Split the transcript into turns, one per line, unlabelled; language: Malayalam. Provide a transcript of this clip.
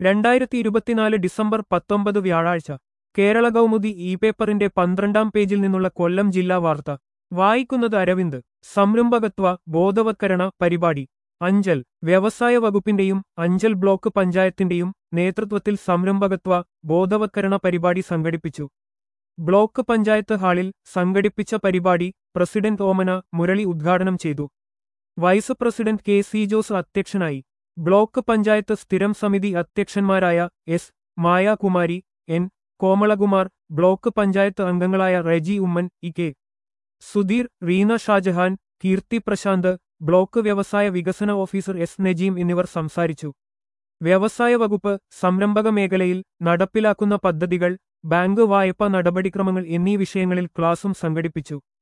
രണ്ടായിരത്തി ഇരുപത്തിനാല് ഡിസംബർ പത്തൊമ്പത് വ്യാഴാഴ്ച കേരള കൗമുദി ഇ പേപ്പറിന്റെ പന്ത്രണ്ടാം പേജിൽ നിന്നുള്ള കൊല്ലം ജില്ലാ വാർത്ത വായിക്കുന്നത് അരവിന്ദ് സംരംഭകത്വ ബോധവത്കരണ പരിപാടി അഞ്ചൽ വ്യവസായ വകുപ്പിന്റെയും അഞ്ചൽ ബ്ലോക്ക് പഞ്ചായത്തിന്റെയും നേതൃത്വത്തിൽ സംരംഭകത്വ ബോധവത്കരണ പരിപാടി സംഘടിപ്പിച്ചു ബ്ലോക്ക് പഞ്ചായത്ത് ഹാളിൽ സംഘടിപ്പിച്ച പരിപാടി പ്രസിഡന്റ് ഓമന മുരളി ഉദ്ഘാടനം ചെയ്തു vice president K C Jose അധ്യക്ഷനായി ബ്ലോക്ക് പഞ്ചായത്ത് സ്ഥിരം സമിതി അധ്യക്ഷന്മാരായ S Mayakumari N Komalakumar block panchayat അംഗങ്ങളായ Reji Oommen E K Sudheer Reena Shajahan Keerthi Prashanth block വ്യവസായ വികസന ഓഫീസർ എസ് നജീം എന്നിവർ സംസാരിച്ചു വ്യവസായ വകുപ്പ് സംരംഭക മേഖലയിൽ നടപ്പിലാക്കുന്ന പദ്ധതികൾ ബാങ്ക് വായ്പാ നടപടിക്രമങ്ങൾ എന്നീ വിഷയങ്ങളിൽ ക്ലാസും സംഘടിപ്പിച്ചു